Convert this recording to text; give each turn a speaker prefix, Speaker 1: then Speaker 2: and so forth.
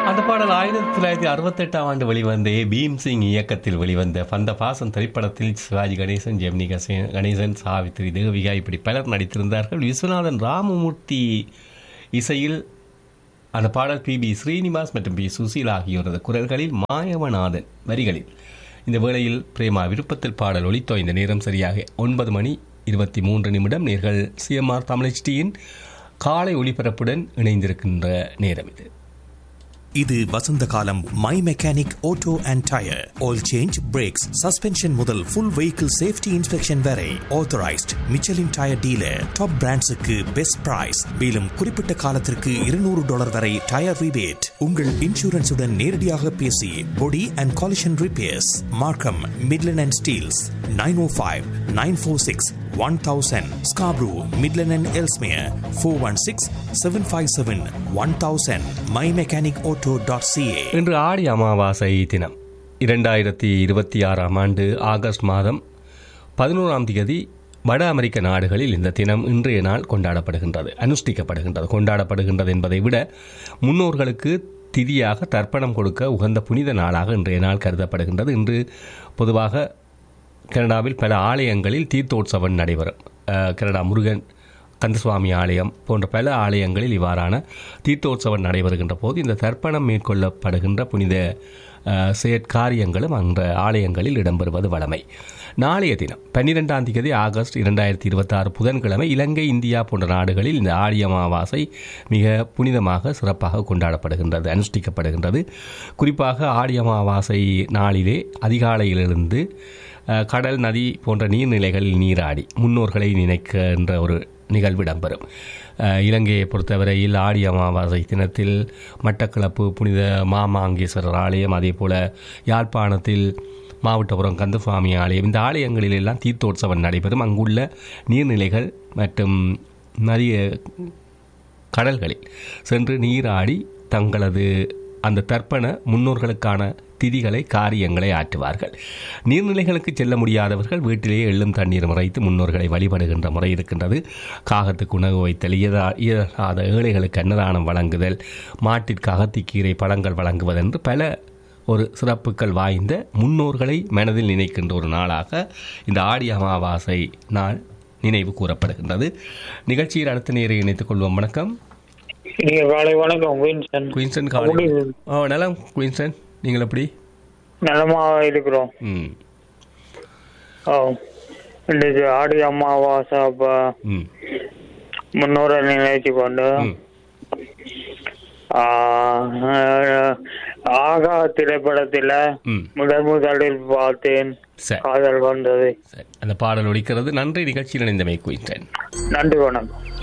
Speaker 1: அந்த பாடல் ஆயிரத்தி தொள்ளாயிரத்தி அறுபத்தெட்டாம் ஆண்டு வெளிவந்த பீம் சிங் இயக்கத்தில் வெளிவந்த பந்த பாசம் திரைப்படத்தில் சிவாஜி கணேசன் ஜெமினி கசே- கணேசன் சாவித்திரி தேவிகா இப்படி பலர் நடித்திருந்தார்கள் விஸ்வநாதன் ராமமூர்த்தி இசையில் அந்த பாடல் பி பி ஸ்ரீனிவாஸ் மற்றும் பி சுசீல் ஆகியோரது குரல்களில் மாயவநாதன் வரிகளில் இந்த வேளையில் பிரேமா விருப்பத்தில் பாடல் ஒலித்தோ இந்த நேரம் சரியாக ஒன்பது மணி இருபத்தி மூன்று நிமிடம் நேர்கள் சிஎம்ஆர் தமிழ்ச்சியின் காலை ஒளிபரப்புடன் இணைந்திருக்கின்ற நேரம் இது
Speaker 2: இது வசந்த காலம் my mechanic auto and tyre oil change brakes suspension முதல் ஃபுல் வெஹிக்கிள் சேஃப்டி இன்ஸ்பெக்ஷன் வரை authorised Michelin tyre dealer top பிராண்ட்ஸுக்கு பெஸ்ட் பிரைஸ் மேலும் குறிப்பிட்ட காலத்திற்கு இருநூறு டாலர் வரை டயர் ரிபேட் உங்கள் இன்சூரன்ஸுடன் நேரடியாக பேசி body and collision repairs Markham Midland and Steeles nine oh five nine four six one thousand Scarborough Midland and Ellesmere four one six seven five seven one thousand my mechanic auto dot CA
Speaker 1: இன்று ஆடி அமாவாசை தினம் இரண்டாயிரத்தி இருபத்தி ஆறாம் ஆண்டு August மாதம் பதினோராம் தேதி வட அமெரிக்க நாடுகளில் இந்த தினம் இன்றைய நாள் கொண்டாடப்படுகின்றது அனுஷ்டிக்கப்படுகின்றது கொண்டாடப்படுகின்றது என்பதை விட முன்னோர்களுக்கு திதியாக தர்ப்பணம் கொடுக்க உகந்த புனித நாளாக இன்றைய நாள் கருதப்படுகின்றது இன்று பொதுவாக கனடாவில் பல ஆலயங்களில் தீர்த்தோற்சவம் நடைபெறும் அஹ், கனடா முருகன் கந்தசுவாமி ஆலயம் போன்ற பல ஆலயங்களில் இவ்வாறான தீர்த்தோற்சவம் நடைபெறுகின்ற போது இந்த தர்ப்பணம் மேற்கொள்ளப்படுகின்ற புனித அஹ், செயற்காரியங்களும் அந்த ஆலயங்களில் இடம்பெறுவது வழமை நாளைய தினம் பன்னிரெண்டாம் தேதி ஆகஸ்ட் இரண்டாயிரத்தி இருபத்தாறு புதன்கிழமை இலங்கை இந்தியா போன்ற நாடுகளில் இந்த ஆடி அமாவாசை மிக புனிதமாக சிறப்பாக கொண்டாடப்படுகின்றது அனுஷ்டிக்கப்படுகின்றது குறிப்பாக ஆடி அமாவாசை நாளிலே அதிகாலையிலிருந்து அஹ், கடல் நதி போன்ற நீர்நிலைகளில் நீராடி முன்னோர்களை நினைக்கின்ற ஒரு நிகழ்வு இடம்பெறும் அஹ், இலங்கையை பொறுத்தவரையில் ஆடி அமாவாசை தினத்தில் மட்டக்களப்பு புனித மாமாங்கேஸ்வரர் ஆலயம் அதே போல யாழ்ப்பாணத்தில் மாவட்டபுரம் கந்தசுவாமி ஆலயம் இந்த ஆலயங்களில் எல்லாம் தீர்த்தோற்சவம் நடைபெறும் அங்குள்ள நீர்நிலைகள் மற்றும் நிறைய கடல்களில் சென்று நீராடி தங்களது அந்த தர்ப்பண முன்னோர்களுக்கான திதிகளை காரியங்களை ஆற்றுவார்கள் நீர்நிலைகளுக்கு செல்ல முடியாதவர்கள் வீட்டிலேயே எள்ளும் தண்ணீர் முறைத்து முன்னோர்களை வழிபடுகின்ற முறை இருக்கின்றது காகத்துக்கு உணவு வைத்தல் இயதா இயலாத ஏழைகளுக்கு அன்னதானம் வழங்குதல் மாட்டிற்கு அகத்திக்கீரை பழங்கள் வழங்குவதென்று பல ஒரு சிறப்புகள் வாய்ந்த முன்னோர்களை மனதில் நினைக்கின்ற ஒரு நாளாக இந்த ஆடி அமாவாசை நாள் நினைவு கூறப்படுகின்றது நிகழ்ச்சியில் அடுத்த நேரை இணைத்துக் கொள்வோம் வணக்கம்
Speaker 3: நீங்க காலை வணக்கம் குயின்சன்
Speaker 1: குயின்சன் காலை ஓ நலம் குயின்சன் நீங்கள் எப்படி
Speaker 3: நலமா இருக்கிறோம்
Speaker 1: ம்
Speaker 3: ஓ இன்னைக்கு ஆடி அமாவாசை அப்ப
Speaker 1: ம்
Speaker 3: முன்னோரை நினைச்சு கொண்டு
Speaker 1: ம்
Speaker 3: ஆ, ஆகா திரைப்படத்துல
Speaker 1: ம்
Speaker 3: முதல் முதலில் பார்த்தேன்
Speaker 1: சரி
Speaker 3: காதல் வந்தது
Speaker 1: சரி அந்த பாடல் ஒலிக்கிறது நன்றி நிகழ்ச்சியில் இணைந்தமை குயின்சன்
Speaker 3: நன்றி வணக்கம்